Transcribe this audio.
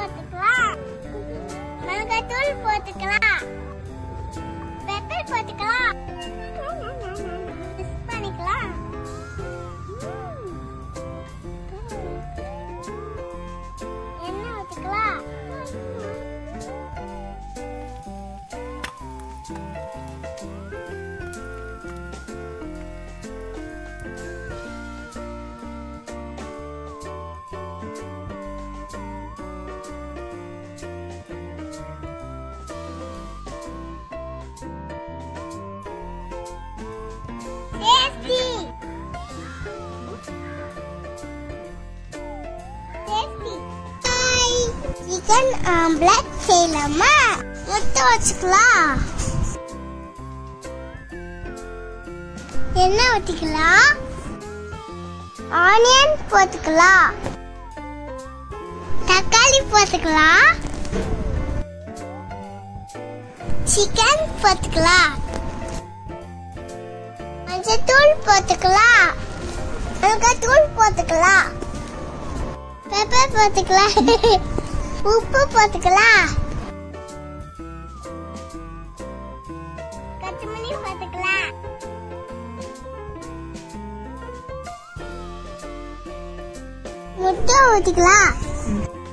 போட்டுக்கலாம் மிளகாத்தூள் போட்டுக்கலாம் பெப்பர் போட்டுக்கலாம் மிக்ஸ் பண்ணிக்கலாம் எண்ணெய் ஊற்றிக்கலாம் Tasty! Tasty! Hi! Chicken omelette செய்யலாமா முட்டை வச்சுக்கலாம் எண்ணெய் ஊற்றிக்கலாம் ஆனியன் போட்டுக்கலாம் தக்காளி போட்டுக்கலாம் சிக்கன் போட்டுக்கலாம் மஞ்சத்தூள் போட்டுக்கலாம் மிளகாத்தூள் போட்டுக்கலாம் பெப்பர் போட்டுக்கலாம் உப்பு போட்டுக்கலாம் கொத்தமல்லி போட்டுக்கலாம் முட்டை ஊற்றிக்கலாம்